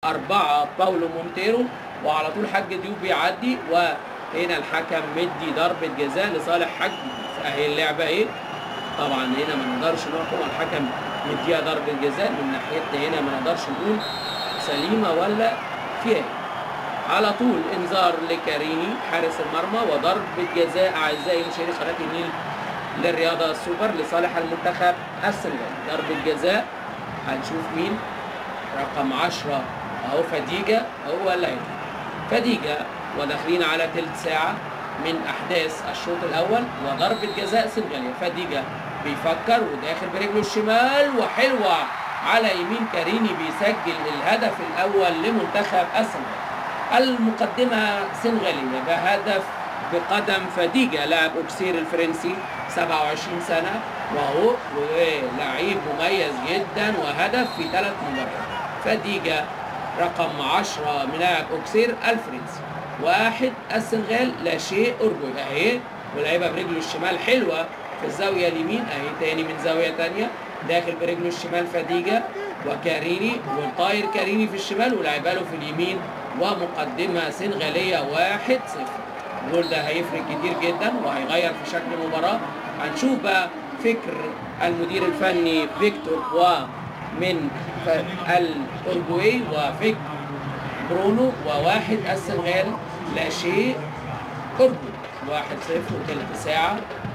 أربعة باولو مونتيرو وعلى طول حاج ديوب بيعدي وهنا الحكم مدي ضربة جزاء لصالح حاج أهي اللعبة إيه طبعا هنا ما نقدرش نحكم الحكم مديها ضربة جزاء من ناحيتنا هنا ما نقدرش نقول سليمة ولا فيها إيه. على طول انذار لكاريني حارس المرمى وضربة جزاء أعزائي مشاهدي قناة النيل للرياضة السوبر لصالح المنتخب السنغالي ضربة جزاء هنشوف مين رقم 10 اهو فديجة هو اللي هيدخل فديجة وداخلين على تلت ساعة من أحداث الشوط الأول وضربة جزاء سنغالية فديجة بيفكر وداخل برجله الشمال وحلوة على يمين كاريني بيسجل الهدف الأول لمنتخب السنغال المقدمة سنغالية بهدف بقدم فديجة لاعب أوكسير الفرنسي 27 سنة وهو لعيب مميز جدا وهدف في ثلاث مباريات فديجة رقم 10 من لاعب أوكسير الفرنسي واحد السنغال لا شيء أورجوي أهي ولعيبة برجله الشمال حلوة في الزاوية اليمين أهي تاني من زاوية تانية داخل برجله الشمال فديجة وكاريني والطاير كاريني في الشمال ولعبها له في اليمين ومقدمة سنغالية واحد صفر الجول ده هيفرق كتير جدا وهيغير في شكل المباراة هنشوف بقى فكر المدير الفني فيكتور ومن الأورجواي وفيك برونو وواحد السنغال لا شيء أورجواي واحد صفر وثلث ساعة